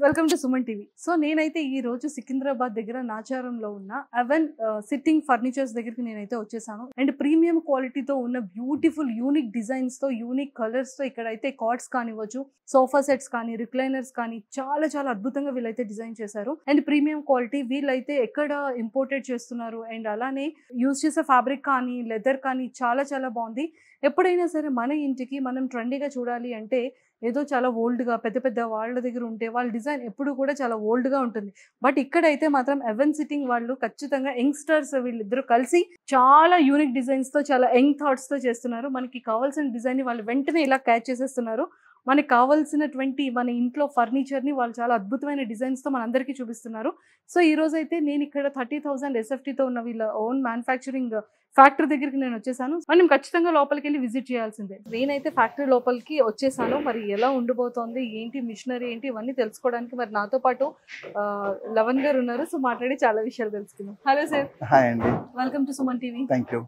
Welcome to Suman TV so నేనైతే ఈ రోజు సికింద్రాబాద్ దగ్గర నాచారంలో ఉన్న అవెన్ సిట్టింగ్ ఫర్నిచర్స్ దగ్గరికి నేనైతే వచ్చేసాను అండ్ ప్రీమియం క్వాలిటీతో ఉన్న బ్యూటిఫుల్ యూనిక్ డిజైన్స్ తో యూనిక్ కలర్స్ తో ఇక్కడైతే కార్డ్స్ కానివ్వచ్చు సోఫా సెట్స్ కానీ రిక్లైనర్స్ కానీ చాలా చాలా అద్భుతంగా వీళ్ళైతే డిజైన్ చేశారు అండ్ ప్రీమియం క్వాలిటీ వీళ్ళైతే ఎక్కడ ఇంపోర్టెడ్ చేస్తున్నారు అండ్ అలానే యూజ్ చేసే ఫ్యాబ్రిక్ కానీ లెదర్ కానీ చాలా చాలా బాగుంది ఎప్పుడైనా సరే మన ఇంటికి మనం ట్రెండీగా చూడాలి అంటే ఏదో చాలా ఓల్డ్గా పెద్ద పెద్ద వాళ్ళ దగ్గర ఉంటే వాళ్ళ డిజైన్ ఎప్పుడు కూడా చాలా ఓల్డ్గా ఉంటుంది బట్ ఇక్కడైతే మాత్రం ఎవెన్ సిట్టింగ్ వాళ్ళు ఖచ్చితంగా యంగ్స్టర్స్ వీళ్ళిద్దరూ కలిసి చాలా యూనిక్ డిజైన్స్తో చాలా యంగ్ థాట్స్తో చేస్తున్నారు మనకి కావాల్సిన డిజైన్ వాళ్ళు వెంటనే ఇలా క్యాచ్ చేసేస్తున్నారు మనకి కావాల్సినటువంటి మన ఇంట్లో ఫర్నిచర్ని వాళ్ళు చాలా అద్భుతమైన డిజైన్స్తో మనందరికీ చూపిస్తున్నారు సో ఈ రోజు అయితే నేను ఇక్కడ థర్టీ థౌసండ్ ఎస్ఎఫ్టీతో ఉన్న వీళ్ళ ఓన్ మ్యానుఫ్యాక్చరింగ్ ఫ్యాక్టరీ దగ్గరికి నేను వచ్చేసాను మనం ఖచ్చితంగా లోపలికి వెళ్ళి విజిట్ చేయాల్సిందే నేనైతే ఫ్యాక్టరీ లోపలికి వచ్చేసాను మరి ఎలా ఉండబోతోంది ఏంటి మిషనరీ ఏంటి ఇవన్నీ తెలుసుకోవడానికి మరి నాతో పాటు ఆ, లవన్ గారు ఉన్నారు సో మాట్లాడి చాలా విషయాలు తెలుసుకుందాం హలో సార్ హాయ్ అండి welcome to Suman TV thank you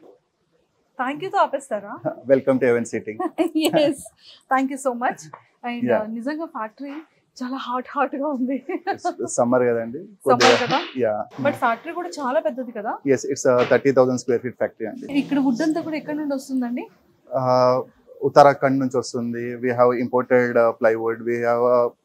thank యూతో ఆపేస్తారా welcome to even sitting yes thank you so much and Yeah. నిజంగా ఫ్యాక్టరీ చాలా హాట్ హాట్ గా ఉంది సమ్మర్ కదండి సమ్మర్ కదా యా బట్ ఫ్యాక్టరీ కూడా చాలా పెద్దది కదా yes it's thirty thousand square feet factory అండి ఇక్కడ వుడ్ అంతా కూడా ఎక్కడ నుండి వస్తుందండి Uh, ఉత్తరాఖండ్ నుంచి వస్తుంది we have imported plywood we have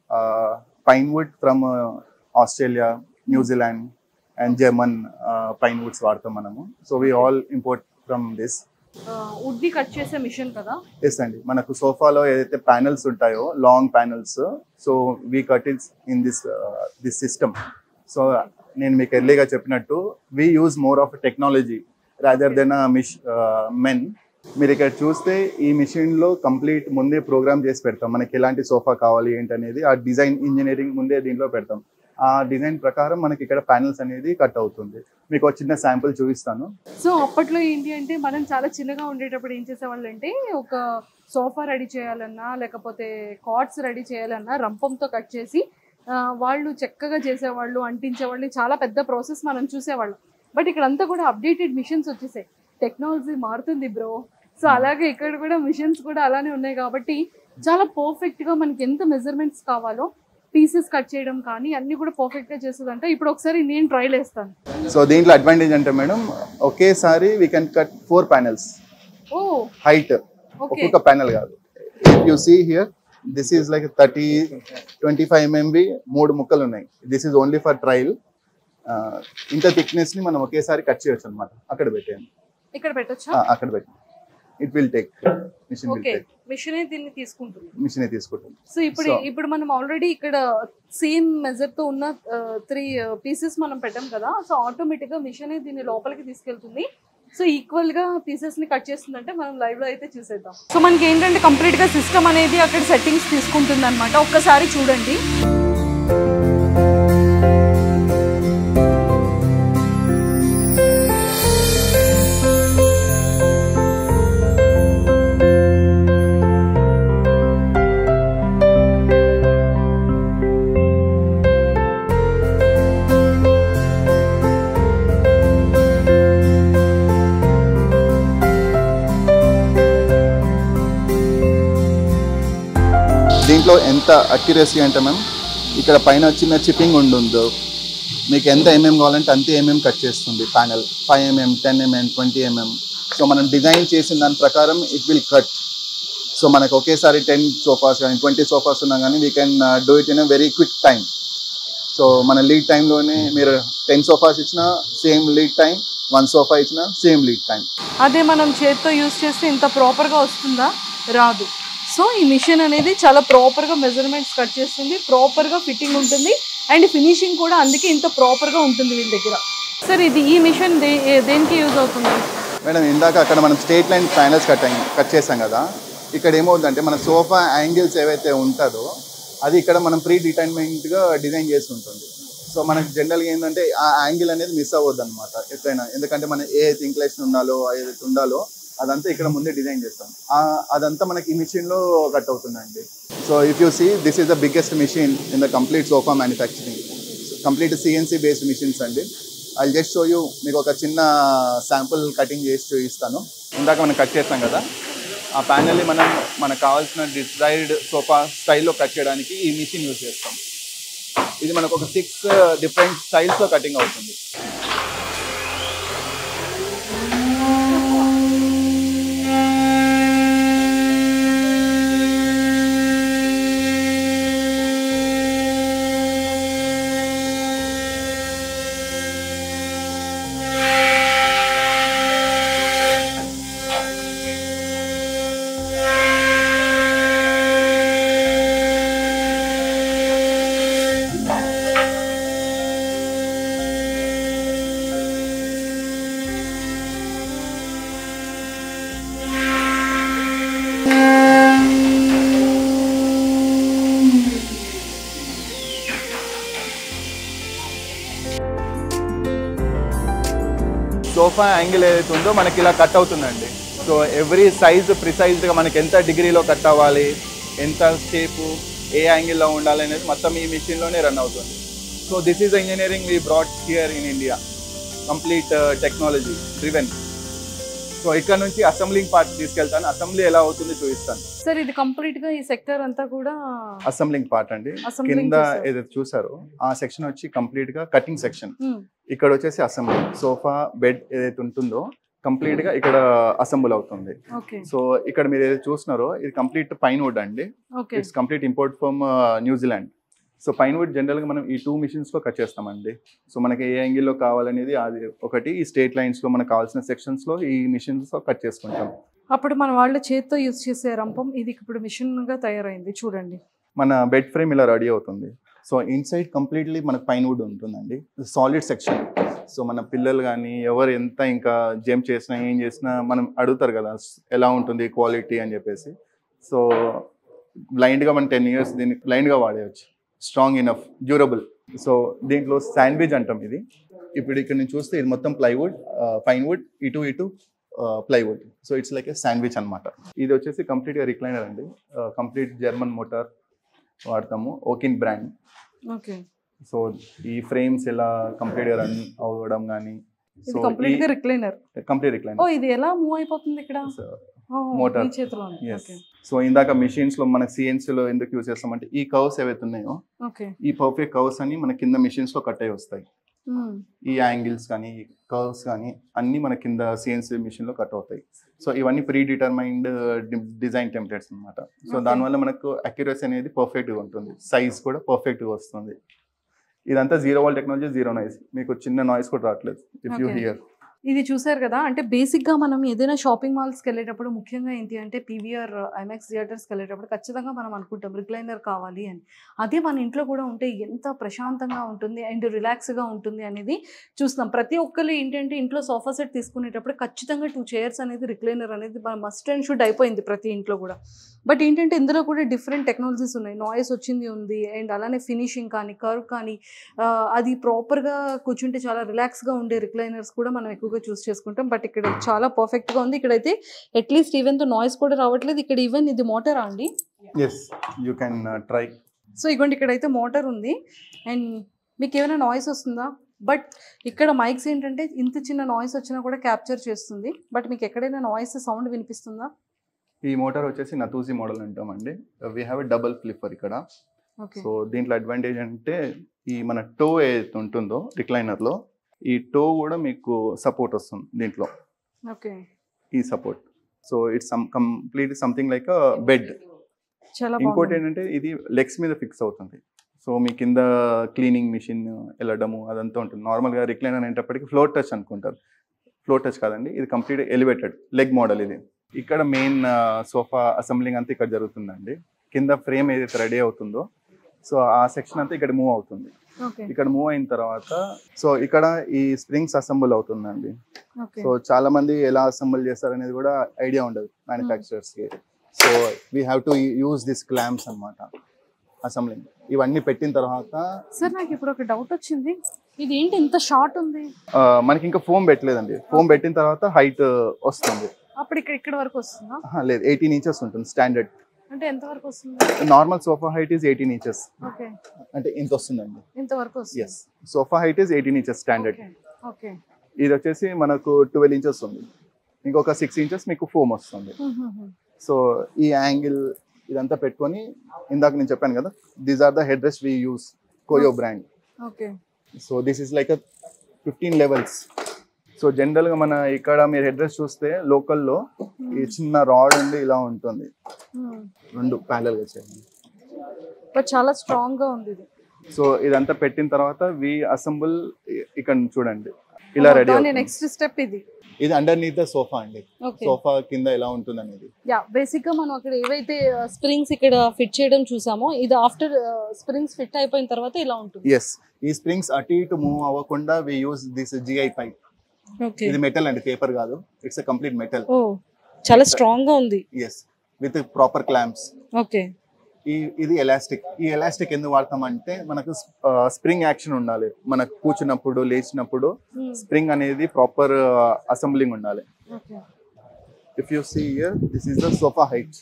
pine wood from Australia New Zealand and German pine woods వాడతాం మనము so we all import from this wood ని కట్ చేసే మిషన్ కదా ఎస్ అండి మనకు సోఫాలో ఏదైతే ప్యానల్స్ ఉంటాయో long panels so we cut its in this this system so నేను మీకు ఎర్లీగా చెప్పినట్టు we use more of technology rather than machine మీరు ఇక్కడ చూస్తే ఈ machine లో కంప్లీట్ ముందే ప్రోగ్రామ్ చేసి పెడతాం మనకి ఎలాంటి సోఫా కావాలి ఏంటనేది ఆ డిజైన్ ఇంజనీరింగ్ ముందే దీంట్లో పెడతాం ఆ డిజైన్ ప్రకారం మనకి ఇక్కడ ప్యానల్స్ అనేది కట్ అవుతుంది మీకు ఒక చిన్న శాంపుల్ చూపిస్తాను సో అప్పట్లో ఏంటి అంటే మనం చాలా చిన్నగా ఉండేటప్పుడు ఏం చేసేవాళ్ళు అంటే ఒక సోఫా రెడీ చేయాలన్నా లేకపోతే కార్డ్స్ రెడీ చేయాలన్నా రంపంతో కట్ చేసి ఆ, వాళ్ళు చక్కగా చేసేవాళ్ళు అంటించేవాళ్ళు చాలా పెద్ద ప్రాసెస్ మనం చూసేవాళ్ళం బట్ ఇక్కడ అంతా కూడా అప్డేటెడ్ మిషన్స్ వచ్చేసాయి టెక్నాలజీ మారుతుంది బ్రో సో అలాగే ఇక్కడ కూడా మిషన్స్ కూడా అలానే ఉన్నాయి కాబట్టి చాలా పర్ఫెక్ట్ గా మనకి ఎంత మెజర్మెంట్స్ కావాలో పీసెస్ కట్ చేయడం కానీ అన్ని కూడా పర్ఫెక్ట్ గా చేస్తుందంట ఇప్పుడు ఒకసారి నేను ట్రైల్ వేస్తాను సో దీంట్లో అడ్వాంటేజ్ అంటే మేడం ఒకేసారి we can cut four panels ఓ హైట్ ఓకే ఒక్కొక్క ప్యానల్ కాదు if you see here this is like thirty twenty five MMB మూడు ముక్కలు ఉన్నాయి this is only for trial ఇంత థిక్నెస్ ని మనం ఒకేసారి కట్ చేయొచ్చు అనమాట అక్కడ పెట్టాను ఇక్కడ పెట్టొచ్చా ఆ, అక్కడ పెట్టాను it will take machine will okay take machine దీన్ని తీసుకుంటుంది మిషన్ తీసుకుంటుంది సో ఇప్పుడు So- ఇప్పుడు మనం ఆల్రెడీ ఇక్కడ సేమ్ మెజర్ తో ఉన్న త్రీ పీసెస్ మనం పెట్టాం కదా సో ఆటోమేటిక్ గా మిషన్ దీన్ని లోపలికి తీసుకెళ్తుంది సో ఈక్వల్ గా పీసెస్ ని కట్ చేస్తుందంటే మనం లైవ్ లో అయితే చూసేద్దాం సో మనకి ఏంటంటే కంప్లీట్ గా సిస్టమ్ అనేది అక్కడ సెట్టింగ్స్ తీసుకుంటుంది అనమాట ఒక్కసారి చూడండి దీంట్లో ఎంత అక్యురసీ అంటే మ్యామ్ ఇక్కడ పైన చిన్న చిప్పింగ్ ఉండుందో మీకు ఎంత ఎంఎం కావాలంటే అంతే ఎంఎం కట్ చేస్తుంది panel five mm ten mm twenty mm so మనం డిజైన్ చేసిన దాని ప్రకారం ఇట్ విల్ కట్ సో మనకు ఒకేసారి టెన్ సోఫాస్ కానీ ట్వంటీ సోఫాస్ ఉన్నా కానీ we can do it in a very quick time so మన లీడ్ టైంలోనే మీరు టెన్ సోఫాస్ ఇచ్చినా same lead time one sofa ఇచ్చినా సేమ్ లీడ్ టైం అదే మనం చేత్తో యూస్ చేస్తే ఇంత ప్రాపర్ గా వస్తుందా రాదు సో ఈ మిషన్ అనేది చాలా ప్రాపర్ గా మెజర్మెంట్స్ కట్ చేస్తుంది ప్రాపర్ గా ఫిట్టింగ్ ఉంటుంది అండ్ ఫినిషింగ్ కూడా అందుకే ఇంత ప్రాపర్ గా ఉంటుంది వీళ్ళ దగ్గర సార్ ఇది ఈ మిషన్ దే దేనికి యూజ్ అవుతుంది మేడం ఇందాక అక్కడ మనం స్ట్రేట్ లైన్ ప్యానల్స్ కట్ అయ్యి కట్ చేసాం కదా ఇక్కడ ఏమవుతుందంటే మన సోఫా యాంగిల్స్ ఏవైతే ఉంటుందో అది ఇక్కడ మనం ప్రీ డిటైన్మెంట్గా డిజైన్ చేసి ఉంటుంది సో మనకి జనరల్గా ఏంటంటే ఆ యాంగిల్ అనేది మిస్ అవ్వద్దు అనమాట ఎట్లయినా ఎందుకంటే మనం ఏ ఇంక్లేషన్ ఉండాలో ఏదైతే ఉండాలో అదంతా ఇక్కడ ముందే డిజైన్ చేస్తాం ఆ- అదంతా మనకి ఈ మిషన్లో కట్ అవుతుందండి so if you see this is the biggest machine in the complete sofa manufacturing complete CNC based machines అండి ఐ జస్ట్ షో యూ మీకు ఒక చిన్న శాంపుల్ కటింగ్ చేసి చూపిస్తాను ఇందాక మనం కట్ చేస్తాం కదా ఆ ప్యానల్ని మనం మనకు కావాల్సిన డిజైర్డ్ సోఫా స్టైల్లో కట్ చేయడానికి ఈ మిషన్ యూజ్ చేస్తాం ఇది మనకు ఒక సిక్స్ డిఫరెంట్ స్టైల్స్ లో కటింగ్ అవుతుంది సోఫా యాంగిల్ ఏదైతే ఉందో మనకి ఇలా కట్ అవుతుందండి సో ఎవ్రీ సైజ్ ప్రిసైజ్గా మనకి ఎంత డిగ్రీలో కట్ అవ్వాలి ఎంత షేపు ఏ యాంగిల్లో ఉండాలి అనేది మొత్తం ఈ మిషన్లోనే రన్ అవుతుంది so this is engineering we brought here in India complete technology driven so ఇక్కడ నుంచి అసెంబ్లింగ్ పార్ట్ తీసుకెళ్తాను అసెంబ్లీ ఎలా అవుతుందో చూపిస్తాను సార్ ఇది కంప్లీట్ గా ఈ సెక్టర్ అంతా కూడా అసెంబ్లింగ్ పార్ట్ అండి Assembling కింద చేశారు. ఏదైతే చూసారో ఆ సెక్షన్ వచ్చి కంప్లీట్ గా కటింగ్ సెక్షన్ మ్మ్. ఇక్కడ వచ్చేసి అసెంబ్లీ సోఫా బెడ్ ఏదైతే ఉంటుందో కంప్లీట్ గా ఇక్కడ అసెంబుల్ అవుతుంది ఓకే సో ఇక్కడ మీరు ఏదైతే చూస్తున్నారో ఇది కంప్లీట్ పైన్ వుడ్ అండి okay it's complete import from New Zealand so pine wood general గా మనం ఈ టూ మిషన్స్ లో కట్ చేస్తామండి సో మనకి ఏ యాంగిల్ లో కావాలనేది అది ఒకటి ఈ స్టేట్ లైన్స్ లో మనకు కావాల్సిన సెక్షన్స్ లో ఈ మిషన్స్ లో కట్ చేసుకుంటాం అప్పుడు మన వాళ్ళ చేత్తో యూజ్ చేసే రంపం ఇది ఇప్పుడు మిషన్ గా తయారైంది చూడండి మన బెడ్ ఫ్రేమ్ ఇలా రెడీ అవుతుంది సో ఇన్సైడ్ కంప్లీట్లీ మనకు పైన్ వుడ్ ఉంటుందండి సాలిడ్ సెక్షన్ సో మన పిల్లలు కానీ ఎవరు ఎంత ఇంకా జంప్ చేసినా ఏం చేసినా మనం అడుగుతారు కదా ఎలా ఉంటుంది క్వాలిటీ అని చెప్పేసి సో బ్లైండ్గా మనం టెన్ ఇయర్స్ దీన్ని బ్లైండ్గా వాడేయచ్చు స్ట్రాంగ్ ఇనఫ్ డ్యూరబుల్ సో దీంట్లో శాండ్విచ్ అంటాం ఇది ఇప్పుడు ఇక్కడ నుంచి చూస్తే ఇది మొత్తం ప్లైవుడ్ పైన్ వుడ్ ఇటు ఇటు plywood so it's like a sandwich అన్నమాట ఇది వచ్చేసి కంప్లీట్గా రిక్లైనర్ అండి కంప్లీట్ జర్మన్ మోటార్ వాడతాము ఓకిన్ బ్రాండ్ ఓకే సో ఈ ఫ్రేమ్స్ ఎలా కంప్లీట్ గా రన్ అవ్వడం కానీ ఇది సో కంప్లీట్ గా రిక్లైనర్ కంప్లీట్ ఓ రిక్లైనర్ ఇది ఎలా మూవ్ అయిపోతుంది ఇక్కడ ఓ, motor. ఈ చేతిలో ఎస్ ఓకే సో ఇందాక మిషన్స్ లో మన CNC లో ఎందుకు యూజ్ చేస్తామంటే ఈ కర్వ్స్ ఏవైతే ఉన్నాయో ఓకే ఈ పర్ఫెక్ట్ కర్వ్స్ అని మన కింద మిషన్స్ లో కట్ అయి వస్తాయి ఈ యాంగిల్స్ కానీ ఈ కర్వ్స్ కానీ అన్ని మన కింద సిఎన్సీ మిషన్ లో కట్ అవుతాయి సో ఇవన్నీ ప్రీ డిటర్మైన్డ్ డిజైన్ టెంప్లెట్స్ అనమాట సో Okay. దానివల్ల మనకు అక్యురసీ అనేది పర్ఫెక్ట్ గా ఉంటుంది సైజ్ కూడా పర్ఫెక్ట్ గా వస్తుంది ఇదంతా zero wall technology zero noise మీకు చిన్న నాయిస్ కూడా రావట్లేదు ఇఫ్ యూ Okay. హియర్ ఇది చూసారు కదా అంటే బేసిక్ గా మనం ఏదైనా షాపింగ్ మాల్స్కి వెళ్ళేటప్పుడు ముఖ్యంగా ఏంటి అంటే పీవీఆర్ ఐమాక్స్ థియేటర్స్కి వెళ్ళేటప్పుడు ఖచ్చితంగా మనం అనుకుంటాం రిక్లైనర్ కావాలి అని అదే మన ఇంట్లో కూడా ఉంటే ఎంత ప్రశాంతంగా ఉంటుంది అండ్ రిలాక్స్గా ఉంటుంది అనేది చూస్తాం ప్రతి ఒక్కరు ఏంటంటే ఇంట్లో సోఫా సెట్ తీసుకునేటప్పుడు ఖచ్చితంగా టూ చైర్స్ అనేది రిక్లైనర్ అనేది మస్ట్ అండ్ షుడ్ అయిపోయింది ప్రతి ఇంట్లో కూడా బట్ ఏంటంటే ఇందులో కూడా డిఫరెంట్ టెక్నాలజీస్ ఉన్నాయి నాయిస్ వచ్చింది ఉంది అండ్ అలానే ఫినిషింగ్ కానీ కర్వ్ కానీ ఆ, అది ప్రాపర్గా కూర్చుంటే చాలా రిలాక్స్గా ఉండే రిక్లైనర్స్ కూడా మనం ఎక్కువగా చూస్ చేసుకుంటాం బట్ ఇక్కడ చాలా పర్ఫెక్ట్గా ఉంది ఇక్కడైతే అట్లీస్ట్ ఈవెన్ తో నాయిస్ కూడా రావట్లేదు ఇక్కడ ఈవెన్ ఇది మోటారా అండి yes you can try so ఇగోండి ఇక్కడైతే మోటార్ ఉంది అండ్ మీకు ఏమైనా నాయిస్ వస్తుందా బట్ ఇక్కడ మైక్స్ ఏంటంటే ఇంత చిన్న నాయిస్ వచ్చినా కూడా క్యాప్చర్ చేస్తుంది బట్ మీకు ఎక్కడైనా నాయిస్ సౌండ్ వినిపిస్తుందా ఈ మోటార్ వచ్చేసి నతూజీ మోడల్ అంటామండి we have a double flipper ఇక్కడ ఓకే సో దీంట్లో అడ్వాంటేజ్ అంటే ఈ మన టో ఏదైతే ఉంటుందో recliner లో ఈ టో కూడా మీకు సపోర్ట్ వస్తుంది దీంట్లో ఓకే ఈ support so it's some complete something like bed చాలా ఇంకోటి బాగుంది ఏంటంటే ఇది లెగ్స్ మీద ఫిక్స్ అవుతుంది సో మీ కింద క్లీనింగ్ మిషన్ వెళ్ళడము అదంతా ఉంటుంది నార్మల్గా రిక్లైనర్ అనేటప్పటికి ఫ్లోర్ టచ్ అనుకుంటారు ఫ్లోర్ టచ్ కాదండి ఇది కంప్లీట్ ఎలివేటెడ్ లెగ్ మోడల్ ఇది ఇక్కడ మెయిన్ సోఫా అసెంబ్లింగ్ అంతా ఇక్కడ జరుగుతుందండి కింద ఫ్రేమ్ ఏదైతే రెడీ అవుతుందో సో ఆ సెక్షన్ అంతా ఇక్కడ మూవ్ అవుతుంది ఓకే ఇక్కడ మూవ్ అయిన తర్వాత సో ఇక్కడ ఈ స్ప్రింగ్స్ అసెంబుల్ అవుతుందండి ఓకే సో చాలా మంది ఎలా అసెంబుల్ చేస్తారు అనేది కూడా ఐడియా ఉండదు మ్యానుఫ్యాక్చరర్స్ కి so we have to use this clamps అన్నమాట అసెంబ్లింగ్ ఇవన్నీ పెట్టిన తర్వాత సార్ నాకు ఇప్పుడు ఒక డౌట్ వచ్చింది ఇది ఏంటి ఇంత షార్ట్ ఉంది ఆ, మనకి ఇంకా ఫోమ్ పెట్టలేదండి ఫోమ్ పెట్టిన తర్వాత హైట్ వస్తుంది అప్పుడు ఇక్కడ ఇక్కడ వరకు వస్తుందా ఆహా, లేదు ఎయిటీన్ ఇంచెస్ ఉంటుంది స్టాండర్డ్ అంటే ఎంత వరకు వస్తుంది normal sofa height is eighteen inches okay అంటే ఇంత వస్తుందండి ఇంత వరకు వస్తుంది yes sofa height is eighteen inches standard okay okay ఇది వచ్చేసి మనకు ట్వెల్వ్ ఇంచెస్ ఉంది ఇంకొక సిక్స్ ఇంచెస్ మీకు ఫోమ్ వస్తుంది సో ఈ యాంగిల్ ఇదంతా పెట్టుకొని ఇందాక నేను చెప్పాను కదా these are the head rest we use Koyo brand okay so this is like fifteen levels so జనరల్గా మన ఇక్కడ మీరు అడ్రస్ చూస్తే లోకల్లో ఈ చిన్న రాడ్ ఉండి ఇలా ఉంటుంది రెండు ప్యానల్గా చేయండి బట్ చాలా స్ట్రాంగ్ గా ఉంది ఇది సో ఇదంతా పెట్టిన తర్వాత వి అసెంబుల్ ఇక్కడ చూడండి ఇలా రెడీ దాని అవుతుంది నెక్స్ట్ స్టెప్ ఇది ఇది అండర్ నీత్ ద సోఫా అండి ఓకే సోఫా కింద ఎలా ఉంటుంది అనేది యా బేసిక్ గా మనం అక్కడ ఏవైతే స్ప్రింగ్స్ ఇక్కడ ఫిట్ చేయడం చూసామో ఇది ఆఫ్టర్ స్ప్రింగ్స్ ఫిట్ అయిపోయిన తర్వాత ఇలా ఉంటుంది ఎస్ ఈ స్ప్రింగ్స్ అటు ఇటు మూవ్ అవ్వకుండా we use this GI pipe okay ఇది మెటల్ అండి పేపర్ కాదు ఇట్స్ ఎ కంప్లీట్ మెటల్ ఓ చాలా స్ట్రాంగ్ గా ఉంది yes with proper clamps okay ఈ ఇది ఎలాస్టిక్ ఈ ఎలాస్టిక్ ఎందుకు వాడతామంటే మనకు స్ప్రింగ్ యాక్షన్ ఉండాలి మనకు కూర్చున్నప్పుడు లేచినప్పుడు స్ప్రింగ్ అనేది ప్రాపర్ అసెంబ్లింగ్ ఉండాలి okay if you see here this is the sofa height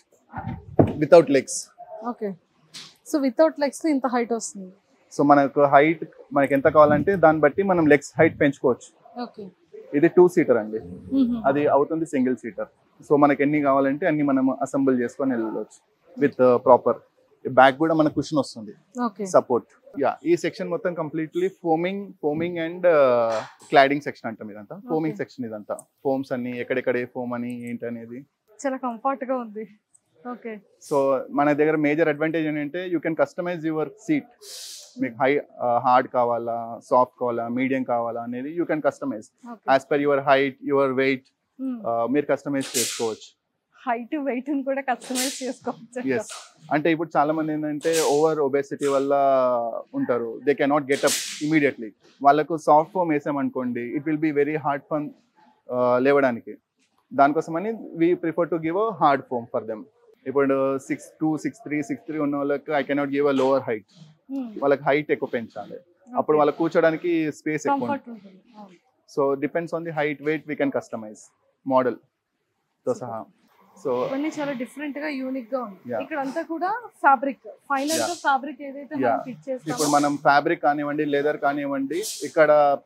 without legs okay so without legs ఇంత హైట్ వస్తుంది సో మనకు హైట్ మనకి ఎంత కావాలంటే దాన్ని బట్టి మనం లెగ్స్ హైట్ పెంచుకోవచ్చు ఓకే ఇది టూ సీటర్ అండి అది అవుతుంది సింగిల్ సీటర్ సో మనకి ఎన్ని కావాలంటే అన్ని మనం అసెంబుల్ చేసుకొని వెళ్ళవచ్చు విత్ ప్రాపర్ బ్యాక్ కూడా మనకు కుషన్ వస్తుంది ఓకే సపోర్ట్ యా ఈ సెక్షన్ మొత్తం completely foaming foaming and cladding section అంటాం ఇదంతా ఫోమింగ్ Okay. సెక్షన్ ఇదంతా ఫోమ్స్ అన్ని ఎక్కడెక్కడ ఏ ఫోమ్ అని ఏంటి అనేది చాలా కంఫర్ట్ గా ఉంది ఓకే సో మన దగ్గర మేజర్ అడ్వాంటేజ్ ఏంటంటే you can customise your seat మీకు హై హార్డ్ కావాలా సాఫ్ట్ కావాలా మీడియం కావాలా అనేది you can customise okay as per your height your weight మీరు కస్టమైజ్ చేసుకోవచ్చు హైట్ వెయిట్ కూడా కస్టమైజ్ చేసుకోవచ్చు ఎస్ అంటే ఇప్పుడు చాలా మంది ఏంటంటే ఓవర్ ఒబేసిటీ వల్ల ఉంటారు they cannot get up immediately వాళ్ళకు సాఫ్ట్ ఫోమ్ వేసామనుకోండి it will be very hard fun లేవడానికి దానికోసమని we prefer to give a hard foam for them ఇప్పుడు six two six three six three ఉన్న వాళ్ళకి I cannot give a lower height వాళ్ళకి height ఎక్కువ పెంచాలి అప్పుడు వాళ్ళకి కూర్చోడానికి స్పేస్ ఎక్కువ కంఫర్ట్ ఉంటుంది అవును. So depends on the height weight we can customise model తో సహా సో ఇవన్నీ చాలా డిఫరెంట్ గా యూనిక్ గా ఉంది Yeah. ఇక్కడ అంతా కూడా ఫ్యాబ్రిక్ ఫైనల్ గా Yeah. ఫ్యాబ్రిక్ ఏదైతే Yeah. మనం ఫిట్ ఇప్పుడు చేస్తామో మనం ఫ్యాబ్రిక్ కానివ్వండి లెదర్ కానివ్వండి ఇక్కడ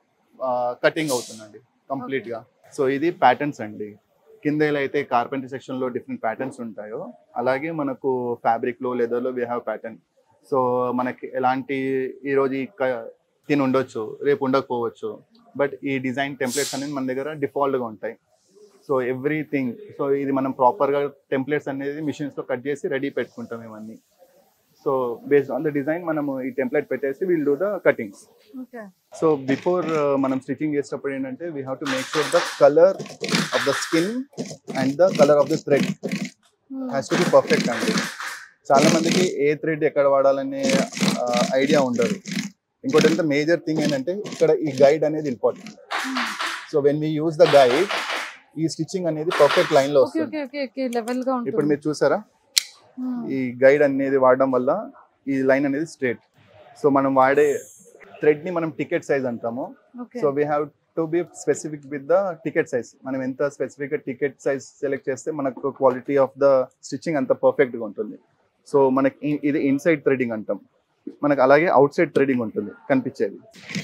కటింగ్ అవుతుందండి కంప్లీట్ గా సో ఇది ప్యాటర్న్స్ అండి కింద ఎలా అయితే కార్పెంటర్ సెక్షన్ లో డిఫరెంట్ ప్యాటర్న్స్ ఉంటాయో అలాగే మనకు ఫ్యాబ్రిక్ లో లెదర్ లో వీ హ్యావ్ ప్యాటర్న్ సో మనకి ఎలాంటి ఈ రోజు ఈ క- తిని ఉండొచ్చు రేపు ఉండకపోవచ్చు బట్ ఈ డిజైన్ టెంప్లెట్స్ అనేది మన దగ్గర డిఫాల్ట్ గా ఉంటాయి సో ఎవ్రీథింగ్ సో ఇది మనం ప్రాపర్ గా టెంప్లెట్స్ అనేది మిషన్స్ లో కట్ చేసి రెడీ పెట్టుకుంటాం ఇవన్నీ so based on the design మనము ఈ టెంప్లెట్ పెట్టేసి will do the cuttings okay so before మనం స్టిచ్చింగ్ చేసేటప్పుడు ఏంటంటే we have to make sure the colour of the skin and the colour of the thread has to be perfect అండి చాలా మందికి ఏ thread ఎక్కడ వాడాలనే ఐడియా ఉండదు ఇంకోటి ఎంత మేజర్ థింగ్ ఏంటంటే ఇక్కడ ఈ గైడ్ అనేది important so when we use the guide ఈ స్టిచ్చింగ్ అనేది పర్ఫెక్ట్ లైన్ లో ఓకే వస్తుంది ఓకే ఓకే ఓకే లెవెల్ గా ఇప్పుడు ఉంటుంది మీరు చూసారా Hmm. ఈ గైడ్ అనేది వాడడం వల్ల ఈ లైన్ అనేది స్ట్రేట్ సో మనం వాడే థ్రెడ్ ని మనం టికెట్ సైజ్ అంటాము okay so we have to be specific with the ticket size మనం ఎంత స్పెసిఫిక్ టికెట్ సైజ్ సెలెక్ట్ చేస్తే మనకు క్వాలిటీ ఆఫ్ ద స్టిచ్చింగ్ అంత పర్ఫెక్ట్ గా ఉంటుంది సో మనకి ఇ- ఇది ఇన్సైడ్ థ్రెడింగ్ అంటాం మనకు అలాగే అవుట్ సైడ్ థ్రెడింగ్ ఉంటుంది కనిపించేది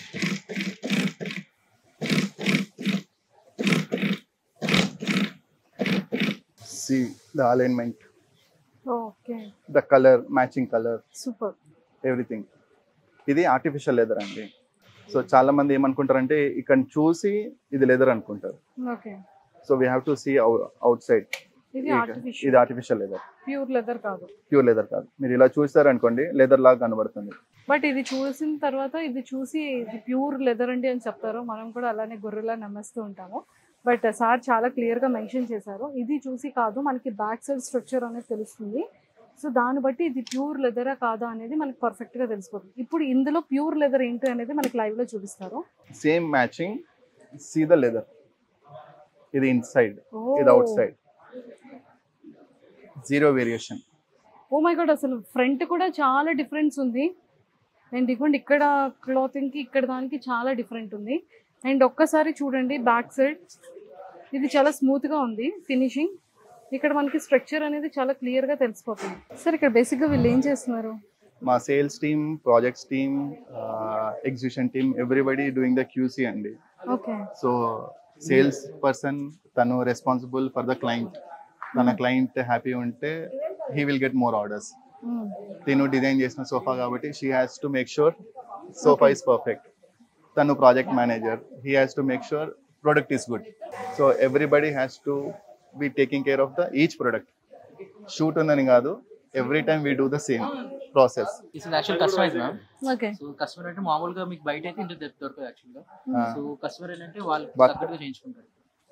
see the alignment okay the colour matching colour super everything ఇది ఆర్టిఫిషియల్ లెదర్ అండి సో చాలా మంది ఏమనుకుంటారంటే ఇక్కడ చూసి ఇది లెదర్ అనుకుంటారు okay so we have to see outside ఇది ఇది artificial artificial leather pure leather కాదు ప్యూర్ లెదర్ కాదు మీరు ఇలా చూస్తారనుకోండి లెదర్ లాగా కనబడుతుంది బట్ ఇది చూసిన తర్వాత ఇది చూసి ఇది ప్యూర్ లెదర్ అండి అని చెప్తారు మనం కూడా అలానే గొర్రెలా నమ్మేస్తూ ఉంటాము బట్ సార్ చాలా క్లియర్గా మెన్షన్ చేశారు ఇది చూసి కాదు మనకి బ్యాక్ సైడ్ స్ట్రక్చర్ అనేది తెలుస్తుంది సో దాన్ని బట్టి ఇది ప్యూర్ లెదరా కాదా అనేది మనకి పర్ఫెక్ట్గా తెలిసిపోతుంది ఇప్పుడు ఇందులో ప్యూర్ లెదర్ ఏంటి అనేది మనకి లైవ్లో చూపిస్తారు same matching see the leather ఇది ఇన్సైడ్ ఇది outside zero variation oh my God అసలు ఫ్రంట్ కూడా చాలా డిఫరెన్స్ ఉంది అండ్ ఇదిగోండి ఇక్కడ క్లాతింగ్కి ఇక్కడ దానికి చాలా డిఫరెంట్ ఉంది అండ్ ఒక్కసారి చూడండి బ్యాక్ సైడ్ ఇది చాలా స్మూత్గా ఉంది ఫినిషింగ్ ఇక్కడ మనకి స్ట్రక్చర్ అనేది చాలా క్లియర్గా తెలిసిపోతుంది సార్ ఇక్కడ బేసిక్గా వీళ్ళు ఏం చేస్తున్నారు మా sales team projects team exhibition team everybody doing the QC అండి ఓకే సో సేల్స్ పర్సన్ తను రెస్పాన్సిబుల్ ఫర్ ద క్లయింట్ తన క్లయింట్ హ్యాపీ ఉంటే he will get more orders తిను డిజైన్ చేసిన సోఫా కాబట్టి she has to make sure sofa Okay. Is perfect తను project manager he has to make sure product is good so everybody has to be taking care of the each product shoot ఉందని కాదు every time we do the same process this is actual customise ma'am okay so customer అంటే మామూలుగా మీకు బయట అయితే ఇంత దొర- దొరకదు యాక్చువల్ గా Ah. సో కస్టమర్ ఏంటంటే వాళ్ళు But- తగ్గట్టుగా చేయించుకుంటారు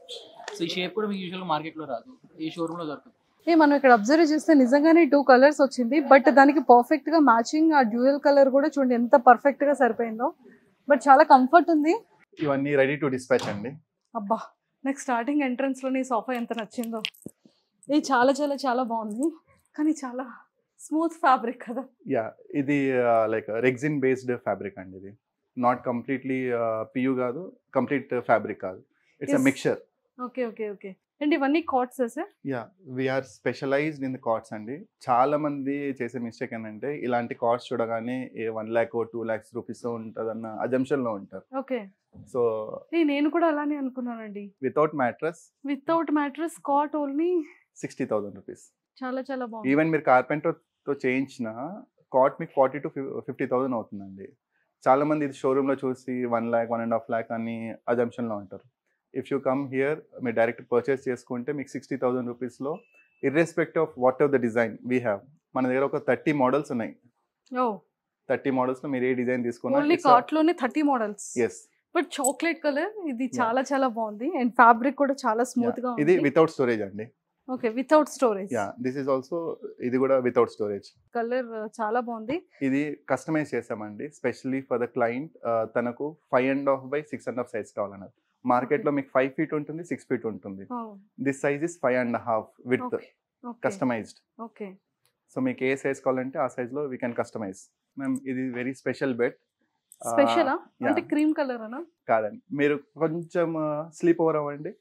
సో ఈ షేప్ కూడా మీకు యూజువల్ మార్కెట్ లో రాదు ఈ షోరూమ్ లో దొరకదు ఏ మనం ఇక్కడ అబ్జర్వ్ చేస్తే నిజంగానే టూ కలర్స్ వచ్చింది బట్ దానికి పర్ఫెక్ట్ గా మ్యాచింగ్ ఆ డ్యూయల్ కలర్ కూడా చూడండి ఎంత పర్ఫెక్ట్ గా సరిపోయిందో బట్ చాలా కంఫర్ట్ ఉంది ఇవన్నీ రెడీ టు డిస్పాచ్ అండి అబ్బా నాకు స్టార్టింగ్ ఎంట్రన్స్ లోనే ఈ సోఫా ఎంత నచ్చిందో ఇది చాలా చాలా చాలా బాగుంది కానీ చాలా స్మూత్ ఫ్యాబ్రిక్ కదా యా ఇది లైక్ రెగ్జిన్ బేస్డ్ ఫ్యాబ్రిక్ అండి ఇది నాట్ కంప్లీట్లీ పియు కాదు కంప్లీట్ ఫ్యాబ్రిక్ కాదు it's a Yes. Mixture okay okay okay and ఇవన్నీ cots sir yeah we are specialised in the cards అండి చాలా మంది చేసే మిస్టేక్ ఏంటంటే ఇలాంటి కార్డ్స్ చూడగానే a one lakh two lakhs rupees ఉంటుందన్న assumption లో ఉంటారు ఓకే సో నేను కూడా అలానే అనుకున్నానండి without mattress without mattress cot only sixty thousand rupees చాలా చాలా బాగుంది ఈవెన్ మీరు carpenter తో చేయించిన కాట్ మీకు ఫార్టీ టు ఫిఫ్టీ థౌసండ్ అవుతుందండి చాలా మంది ఇది షోరూమ్ లో చూసి one lakh one and half lakh అని assumption లో ఉంటారు ఇఫ్ యూ కమ్ హియర్ మీరు డైరెక్ట్ పర్చేస్ చేసుకుంటే మీకు సిక్స్టీ థౌసండ్ రూపీస్లో irrespective of whatever the design we have మన దగ్గర ఒక థర్టీ మోడల్స్ ఉన్నాయి ఓ థర్టీ మోడల్స్ లో మీరు ఏ డిజైన్ ఓన్లీ తీసుకున్నా కాట్ లోనే thirty models yes but chocolate colour ఇది చాలా చాలా బాగుంది అండ్ ఫ్యాబ్రిక్ కూడా చాలా స్మూత్ గా ఇది ఉంది వితౌట్ స్టోరేజ్ అండి okay without storage yeah this is also ఇది కూడా వితౌట్ స్టోరేజ్ కలర్ చాలా బాగుంది ఇది కస్టమైజ్ చేసామండి స్పెషల్లీ ఫర్ ద క్లయింట్ తనకు five and half by six and half size కావాలన్నారు మార్కెట్ లో మీకు ఫైవ్ ఫీట్ ఉంటుంది సిక్స్ ఫీట్ ఉంటుంది this size is five and half with customised okay so మీకు ఏ సైజ్ కావాలంటే ఆ సైజ్ లో వీ కెన్ కస్టమైజ్ మ్యామ్ ఇది very special bed special yeah. అంటే క్రీమ్ కలర్ అనా కాదండి మీరు కొంచెం స్లీప్ ఓవర్ అవ్వండి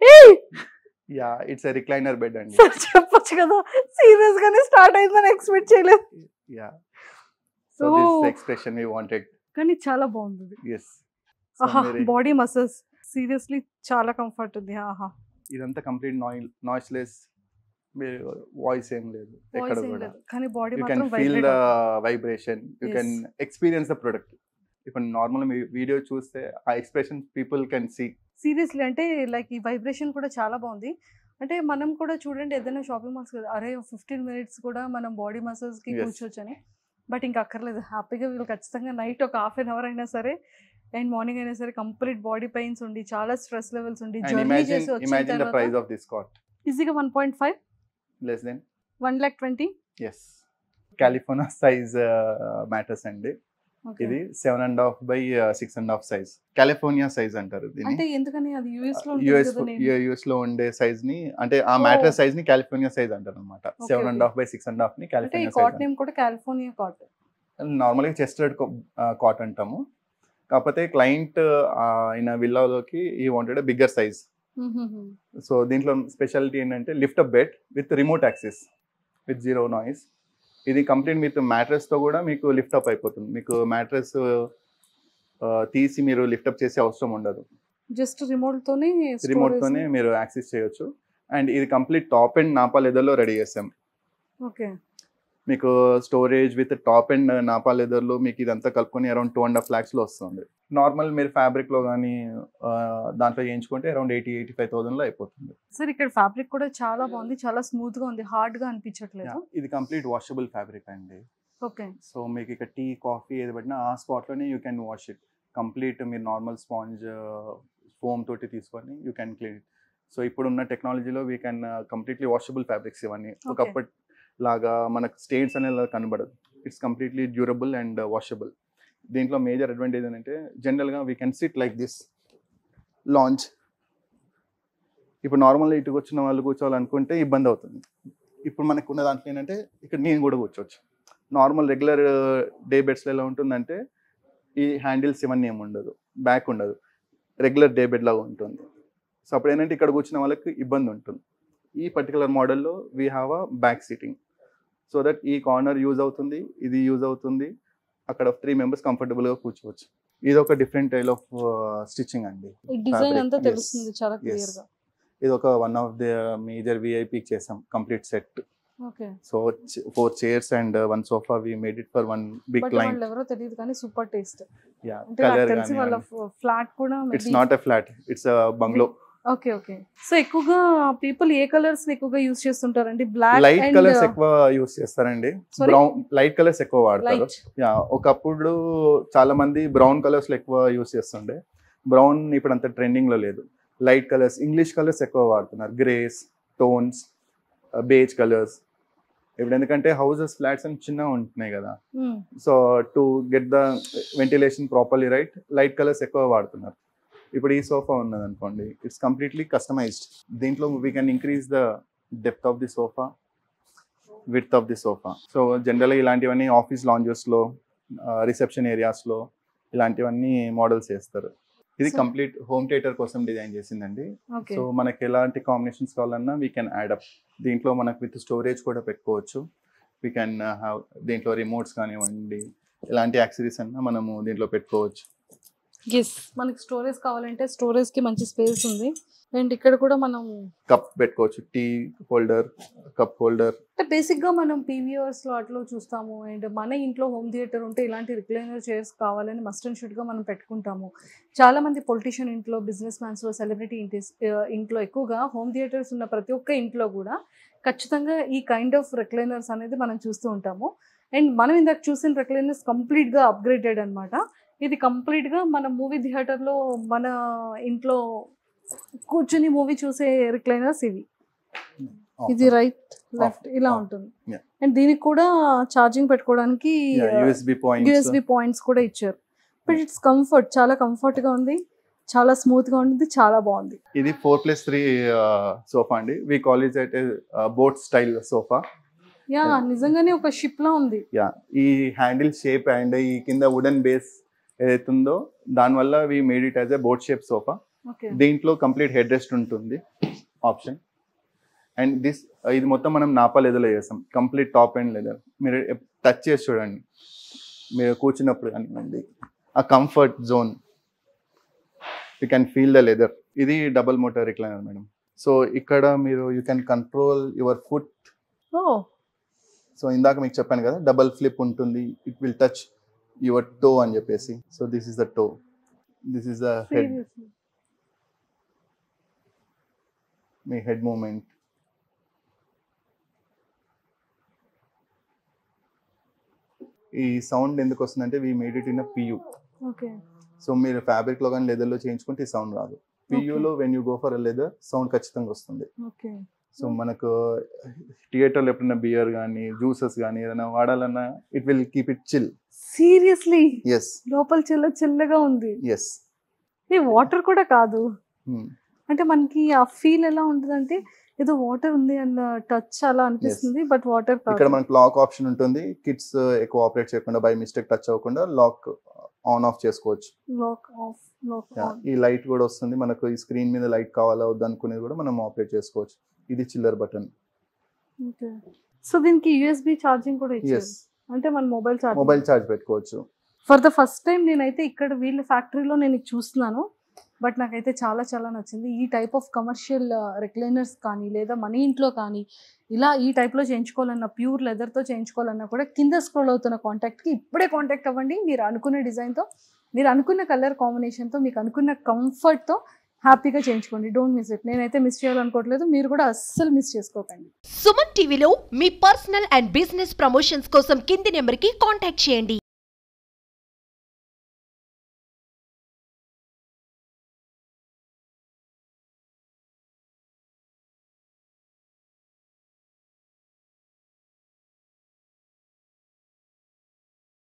yeah it's a recliner bed అండి సార్ చెప్పొచ్చు కదా సీరియస్ గానే స్టార్ట్ అయిందని ఎక్స్పెక్ట్ చేయలేదు yeah so Oh. This expression we wanted కానీ చాలా బాగుంది ఇది. ఎస్ ఆహా బాడీ మసల్స్ సీరియస్లీ చాలా కంఫర్ట్ ఉంది ఆహా ఇదంతా కంప్లీట్ నాయిల్ నాయిస్లెస్ మీరు వాయిస్ ఏం లేదు ఎక్కడ వాయిస్ ఏం కూడా లేదు కానీ బాడీ యూ కెన్ మాత్రం feel vibrate the vibration you Yes. Can experience the product ఇప్పుడు నార్మల్ వీడియో చూస్తే ఆ expression people can see seriously అంటే లైక్ ఈ వైబ్రేషన్ కూడా చాలా బాగుంది అంటే మనం కూడా చూడండి ఏదైనా షాపింగ్ మాల్స్ కదా అరే ఫిఫ్టీన్ మినిట్స్ కూడా మనం బాడీ మసాజ్ కి Yes. కూర్చోవచ్చు అని బట్ ఇంకా అక్కర్లేదు హ్యాపీగా వీళ్ళు ఖచ్చితంగా నైట్ ఒక హాఫ్ అన్ అవర్ అయినా సరే అండ్ మార్నింగ్ అయినా సరే కంప్లీట్ బాడీ పెయిన్స్ ఉండి చాలా స్ట్రెస్ లెవెల్స్ ఉండి అండ్ జర్నీ ఇమాజిన్ చేసి వచ్చిన ఇమాజిన్ ద ప్రైస్ తర్వాత ఆఫ్ దిస్ కాట్ ఈజీగా one point five less than one lakh twenty yes California size matters అండి ఇది seven and half by six and half size California size అంటారు అంటే దీన్ని ఎందుకని అది యూఎస్ లో ఉంటుంది యుఎస్ కదా నేను యుఎస్ లో ఉండే సైజ్ ని అంటే ఆ Oh. మ్యాట్రస్ సైజ్ ని కాలిఫోర్నియా సైజ్ అంటారు అనమాట Okay, seven and okay. Half by six and half ని అంటే ఈ కాలిఫోర్నియా కాట్ సైజ్ నేమ్ కూడా కాలిఫోర్నియా కాట్ నార్మల్గా చెస్టెడ్ కాట్ అంటాము కాకపోతే క్లయింట్ ఆయన విల్లాలోకి ఈ వాంటెడ్ బిగ్గర్ సైజ్ సో దీంట్లో స్పెషాలిటీ ఏంటంటే lift up bed with remote access with zero noise ఇది కంప్లీట్ విత్ మ్యాట్రెస్తో కూడా మీకు లిఫ్ట్ అప్ అయిపోతుంది మీకు మ్యాట్రెస్ తీసి మీరు లిఫ్ట్ అప్ చేసే అవసరం ఉండదు జస్ట్ రిమోట్ తోనే రిమోట్ తోనే మీరు యాక్సెస్ చేయొచ్చు అండ్ ఇది కంప్లీట్ టాప్ అండ్ నాపా లెదర్లో రెడీ చేస్తాం ఓకే మీకు storage with top and nappa లెదర్లో మీకు ఇదంతా కలుపుకొని అరౌండ్ టూ అండ్ హాఫ్ ల్యాక్స్లో వస్తుంది నార్మల్ మీరు ఫ్యాబ్రిక్లో కానీ దాంట్లో చేయించుకుంటే అరౌండ్ ఎయిటీ ఎయిటీ ఫైవ్ థౌసండ్లో అయిపోతుంది సార్ ఇక్కడ ఫ్యాబ్రిక్ కూడా చాలా బాగుంది చాలా స్మూత్ గా ఉంది హార్డ్ గా అనిపించట్లేదు Yeah, ఇది కంప్లీట్ వాషబుల్ ఫ్యాబ్రిక్ అండి ఓకే సో మీకు ఇక్కడ టీ కాఫీ ఏది పడినా ఆ స్పాట్లోనే you can wash it complete మీరు నార్మల్ స్పాంజ్ ఫోమ్ తోటి తీసుకొని you can clean it so ఇప్పుడున్న టెక్నాలజీలో we can completely washable fabrics ఇవన్నీ ఒకప్పటి లాగా మనకు స్టేట్స్ అనేది కనబడదు it's completely durable and washable దీంట్లో మేజర్ అడ్వాంటేజ్ ఏంటంటే జనరల్గా we can sit like this lounge ఇప్పుడు నార్మల్గా ఇటుకు వచ్చిన వాళ్ళు కూర్చోవాలనుకుంటే ఇబ్బంది అవుతుంది ఇప్పుడు మనకు ఉన్న దాంట్లో ఏంటంటే ఇక్కడ నేను కూడా కూర్చోవచ్చు నార్మల్ రెగ్యులర్ డే బెడ్స్లో ఎలా ఉంటుందంటే ఈ హ్యాండిల్స్ ఇవన్నీ ఏమి ఉండదు బ్యాక్ ఉండదు రెగ్యులర్ డే బెడ్ లాగా ఉంటుంది సో అప్పుడు ఏంటంటే ఇక్కడ కూర్చున్న వాళ్ళకి ఇబ్బంది ఉంటుంది ఈ పర్టికులర్ మోడల్లో we have a back seating so that ఈ కార్నర్ యూజ్ అవుతుంది ఇది యూజ్ అవుతుంది అక్కడ త్రీ మెంబర్స్ కంఫర్టబుల్గా కూర్చోవచ్చు ఇది ఒక డిఫరెంట్ టైల్ ఆఫ్ స్టిచ్చింగ్ అండి ఈ డిజైన్ Fabric, అంతా yes. తెలుస్తుంది చాలా క్లియర్ Yes. గా ఇది ఒక one of the major VIP చేసాం complete set okay so four chairs and one sofa we made it for one big but client వాళ్ళు ఎవరో తెలియదు కానీ సూపర్ టేస్ట్ యా అంటే నాకు కలర్ తెలిసి వాళ్ళ ఫ్లాట్ కూడా it's not a flat it's bungalow okay okay so ఎక్కువగా పీపుల్ ఏ కలర్స్ ఎక్కువగా యూస్ చేస్తుంటారండి బ్లాక్ లైట్ కలర్స్ ఎక్కువ యూస్ చేస్తారండి Sorry? బ్రౌన్ లైట్ కలర్స్ ఎక్కువ వాడతారు లైట్ యా ఒకప్పుడు చాలా మంది బ్రౌన్ కలర్స్ ఎక్కువ యూస్ చేస్తుండే బ్రౌన్ ఇప్పుడు అంత ట్రెండింగ్ లో లేదు లైట్ కలర్స్ ఇంగ్లీష్ కలర్స్ ఎక్కువ వాడుతున్నారు గ్రేస్ టోన్స్ బేజ్ కలర్స్ ఇప్పుడు ఎందుకంటే హౌసెస్ ఫ్లాట్స్ అని చిన్నగా ఉంటున్నాయి కదా so to get the ventilation properly right light colours ఎక్కువ వాడుతున్నారు ఇప్పుడు ఈ సోఫా ఉన్నది అనుకోండి ఇట్స్ కంప్లీట్లీ కస్టమైజ్డ్ దీంట్లో we can increase the depth of the sofa with of the sofa so జనరల్గా ఇలాంటివన్నీ ఆఫీస్ లాంజెస్లో రిసెప్షన్ ఏరియాస్లో ఇలాంటివన్నీ మోడల్స్ చేస్తారు ఇది So- కంప్లీట్ హోమ్ థియేటర్ కోసం డిజైన్ చేసిందండి ఓకే సో మనకి ఎలాంటి కాంబినేషన్స్ కావాలన్నా వీ కెన్ యాడప్ దీంట్లో మనకు విత్ స్టోరేజ్ కూడా పెట్టుకోవచ్చు వీ కెన్ హ్యావ్ దీంట్లో రిమోట్స్ కానివ్వండి ఎలాంటి యాక్సరీస్ అన్నా మనము దీంట్లో పెట్టుకోవచ్చు ఎస్ మనకి స్టోరేజ్ కావాలంటే స్టోరేజ్ కి మంచి స్పేస్ ఉంది అండ్ ఇక్కడ కూడా మనం కప్ పెట్టుకోవచ్చు టీ హోల్డర్ కప్ హోల్డర్ అంటే బేసిక్ గా మనం పీవీఆర్స్ లో అట్లా చూస్తాము అండ్ మన ఇంట్లో హోమ్ థియేటర్ ఉంటే ఇలాంటి రిక్లైనర్ చైర్స్ కావాలని మస్ట్ అండ్ షుడ్ గా మనం పెట్టుకుంటాము చాలా మంది పొలిటీషియన్ ఇంట్లో బిజినెస్ మ్యాన్స్ లో సెలబ్రిటీ ఇంట్లో ఎక్కువగా హోమ్ థియేటర్స్ ఉన్న ప్రతి ఒక్క ఇంట్లో కూడా ఖచ్చితంగా ఈ కైండ్ ఆఫ్ రిక్లైనర్స్ అనేది మనం చూస్తూ ఉంటాము అండ్ మనం ఇందాక చూసిన రిక్లైనర్స్ కంప్లీట్ గా అప్గ్రేడెడ్ అన్నమాట ఇది కంప్లీట్ గా మన మూవీ థియేటర్ లో మన ఇంట్లో కూర్చుని మూవీ చూసే రిక్లైనర్స్ ఇవి ఇది రైట్ లెఫ్ట్ ఇలా off. ఉంటుంది Yeah. అండ్ దీనికి కూడా ఛార్జింగ్ పెట్టుకోవడానికి యూఎస్బి పాయింట్స్ యూఎస్బి పాయింట్స్ కూడా ఇచ్చారు బట్ ఇట్స్ కంఫర్ట్ చాలా కంఫర్ట్ గా ఉంది చాలా స్మూత్ గా ఉంటుంది చాలా బాగుంది ఇది ఫోర్ ప్లస్ త్రీ సోఫా అండి we college at boat style sofa yeah Yeah. నిజంగానే ఒక షిప్ లా ఉంది యా ఈ హ్యాండిల్ షేప్ అండ్ ఈ కింద వుడెన్ బేస్ ఏదైతుందో దానివల్ల we made it as a boat shape sofa okay దీంట్లో కంప్లీట్ హెడ్ రెస్ట్ ఉంటుంది ఆప్షన్ అండ్ దిస్ ఇది మొత్తం మనం నాపా లెదర్లో చేస్తాం కంప్లీట్ టాప్ అండ్ లెదర్ మీరు టచ్ చేసి చూడండి మీరు కూర్చున్నప్పుడు కానివ్వండి ఆ comfort zone you can feel the leather ఇది double motor recliner madam so ఇక్కడ మీరు you can control your foot oh so ఇందాక మీకు చెప్పాను కదా డబల్ ఫ్లిప్ ఉంటుంది it will touch your toe అని చెప్పేసి so this is the toe this is the head మీ హెడ్ మూమెంట్ ఈ సౌండ్ ఎందుకు వస్తుందంటే we made it in PU okay so మీరు ఫ్యాబ్రిక్ లో కానీ లెదర్ లో చేయించుకుంటే ఈ సౌండ్ రాదు పియూలో when you go for leather sound ఖచ్చితంగా వస్తుంది ఓకే సో మనకు థియేటర్లో ఎప్పుడైనా బియర్ కానీ జ్యూసెస్ కానీ ఏదైనా వాడాలన్నా it will keep it chill seriously yes లోపల చిల్ల చిల్లగా ఉంది ఎస్ ఈ వాటర్ కూడా కాదు అంటే మనకి ఆ ఫీల్ ఎలా ఉంటుందంటే ఏదో వాటర్ ఉంది అన్న టచ్ అలా అనిపిస్తుంది బట్ వాటర్ ఇక్కడ కాదు మనకు లాక్ ఆప్షన్ ఉంటుంది కిడ్స్ ఎక్కువ ఆపరేట్ చేయకుండా బై మిస్టేక్ టచ్ అవ్వకుండా లాక్ ఆన్ ఆఫ్ చేసుకోవచ్చు lock off lock Yeah, on ఈ లైట్ కూడా వస్తుంది మనకు ఈ స్క్రీన్ మీద లైట్ కావాలా వద్దు అనుకునేది కూడా మనం ఆపరేట్ చేసుకోవచ్చు ఇది చిల్లర్ బటన్ ఓకే సో దీనికి యూఎస్బి ఛార్జింగ్ కూడా ఇచ్చారు ఎస్ అంటే మన మొబైల్ ఛార్జింగ్ మొబైల్ ఛార్జ్ పెట్టుకోవచ్చు ఫర్ ద ఫస్ట్ టైం నేనైతే ఇక్కడ వీళ్ళ ఫ్యాక్టరీలో నేను ఇది చూస్తున్నాను బట్ నాకైతే చాలా చాలా నచ్చింది ఈ టైప్ ఆఫ్ కమర్షియల్ రిక్లైనర్స్ కానీ లేదా మన ఇంట్లో కానీ ఇలా ఈ టైప్లో చేయించుకోవాలన్నా ప్యూర్ లెదర్తో చేయించుకోవాలన్నా కూడా కింద స్క్రోల్ అవుతున్న కాంటాక్ట్కి ఇప్పుడే కాంటాక్ట్ అవ్వండి మీరు అనుకున్న డిజైన్తో మీరు అనుకున్న కలర్ కాంబినేషన్తో మీకు అనుకున్న కంఫర్ట్తో హ్యాపీగా చేయించుకోండి డోంట్ మిస్ ఇట్ నేనైతే మిస్ చేయాలనుకోవట్లేదు మీరు కూడా అస్సలు మిస్ చేసుకోకండి సుమన్ టీవీలో మీ పర్సనల్ అండ్ బిజినెస్ ప్రమోషన్స్ కోసం కింది నెంబర్కి కాంటాక్ట్ చేయండి